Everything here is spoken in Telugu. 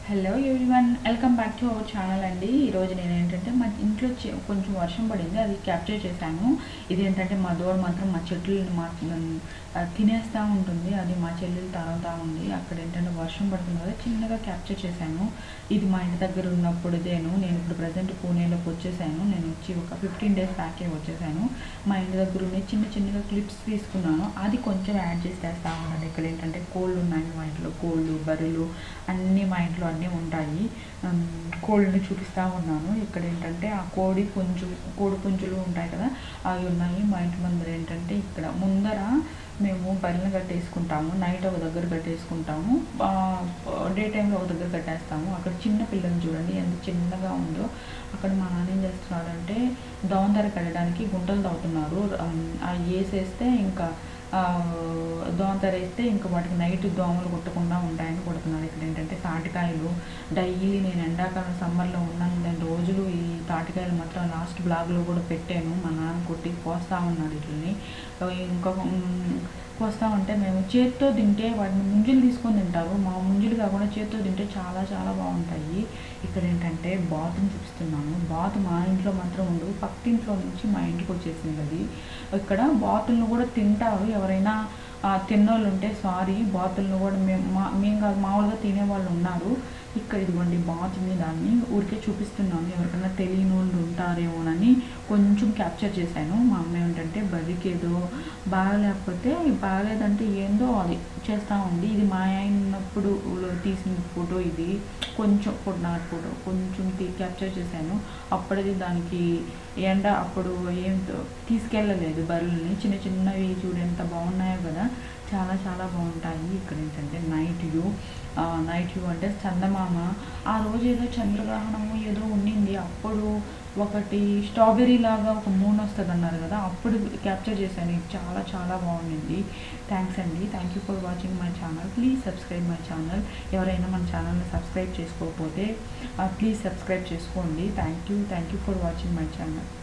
hello everyone welcome back to our channel అండి ఈరోజు నేను ఏంటంటే మా ఇంట్లో చి- కొంచెం వర్షం పడింది అది క్యాప్చర్ చేశాను ఇది ఏంటంటే మా దోడ మాత్రం మా చెట్లను మా ఆ, తినేస్తూ ఉంటుంది అది మా చెల్లెలు తాగుతూ ఉంది అక్కడ ఏంటంటే వర్షం పడుతుంది కదా చిన్నగా క్యాప్చర్ చేశాను ఇది మా ఇంటి దగ్గర ఉన్నప్పుడుదేను నేను ఇప్పుడు ప్రజెంట్ పూణేలోకి వచ్చేసాను నేను వచ్చి ఒక ఫిఫ్టీన్ డేస్ బ్యాకే వచ్చేసాను మా ఇంటి దగ్గర ఉన్న చిన్న చిన్నగా క్లిప్స్ తీసుకున్నాను అది కొంచెం యాడ్ చేసి తెస్తా ఉన్నాను ఇక్కడ ఏంటంటే కోళ్ళు ఉన్నాయి మా ఇంట్లో కోళ్ళు బర్రెలు అన్నీ మా ఇంట్లో అన్నీ ఉంటాయి ఉమ్, కోళ్ళని చూపిస్తూ ఉన్నాను ఇక్కడ ఏంటంటే ఆ కోడి పుంజు కోడి పుంజులు ఉంటాయి కదా అవి ఉన్నాయి మా ఇంటి ముందర ఏంటంటే ఇక్కడ ముందర మేము బర్రెలు కట్టేసుకుంటాము నైట్ ఒక దగ్గర కట్టేసుకుంటాము డే టైంలో ఒక దగ్గర కట్టేస్తాము అక్కడ చిన్న పిల్లల్ని చూడండి ఎంత చిన్నగా ఉందో అక్కడ మా నాన్న ఏం చేస్తున్నాడంటే దోమతెర కట్టడానికి గుంటలు తవ్వుతున్నారు ఉమ్, అవి వేసేస్తే ఇంకా ఆ, దోమతెర వేస్తే ఇంకా వాటికి నైట్ దోమలు కొట్టకుండా ఉంటాయని కొడుతున్నారు ఇక్కడ ఏంటంటే తాటికాయలు డైలీ నేను ఎండాకాలం సమ్మర్లో ఉన్నాను నేను రోజులు ఈ తాటికాయలు మాత్రం లాస్ట్ బ్లాగ్లో కూడా పెట్టాను మా నాన్న కొట్టి కోస్తా ఉన్నాడు వీటిని ఇంకా ఉమ్, కోస్తా ఉంటే మేము చేత్తో తింటే వాటిని ముంజులు తీసుకొని తింటారు మా ముంజులు కాకుండా చేత్తో తింటే చాలా చాలా బాగుంటాయి ఇక్కడ ఏంటంటే బాతుని చూపిస్తున్నాను బాతు మా ఇంట్లో మాత్రం ఉండదు పక్కింట్లో నుంచి మా ఇంటికి వచ్చేసింది అది ఇక్కడ బాతులను కూడా తింటారు ఎవరైనా ఆ, తిన్నోళ్ళు ఉంటే సారీ బాతులను కూడా మేము మా మేము కాదు మామూలుగా తినేవాళ్ళు ఉన్నారు ఇక్కడ ఇదిగోండి బాతుని దాన్ని ఊరికే చూపిస్తున్నాను ఎవరికైనా తెలియని వాళ్ళు ఉంటారేమోనని కొంచెం క్యాప్చర్ చేశాను మా అమ్మ ఏంటంటే బర్రెకి ఏదో బాగలేకపోతే బాగలేదంటే ఏందో అది చేస్తూ ఉంది ఇది మా ఆయన ఉన్నప్పుడు తీసిన ఫోటో ఇది కొంచెం పొడినాటి ఫోటో కొంచెం తీ క్యాప్చర్ చేశాను అప్పటిది దానికి ఎండ అప్పుడు ఏం తీసుకెళ్ళలేదు బర్రెల్ని చిన్న చిన్నవి చూడు ఎంత బాగున్నాయో కదా చాలా చాలా బాగుంటాయి ఇక్కడ ఏంటంటే నైట్ వ్యూ నైట్ వ్యూ అంటే చందమామ ఆ రోజు ఏదో చంద్రగ్రహణము ఏదో ఉండింది అప్పుడు ఒకటి స్ట్రాబెర్రీ లాగా ఒక మూన్ వస్తుంది అన్నారు కదా అప్పుడు క్యాప్చర్ చేశాను ఇది చాలా చాలా బాగుండింది థ్యాంక్స్ అండి thank you for watching my channel please subscribe my channel ఎవరైనా మన ఛానల్ని సబ్స్క్రైబ్ చేసుకోకపోతే ప్లీజ్ సబ్స్క్రైబ్ చేసుకోండి thank you thank you for watching my channel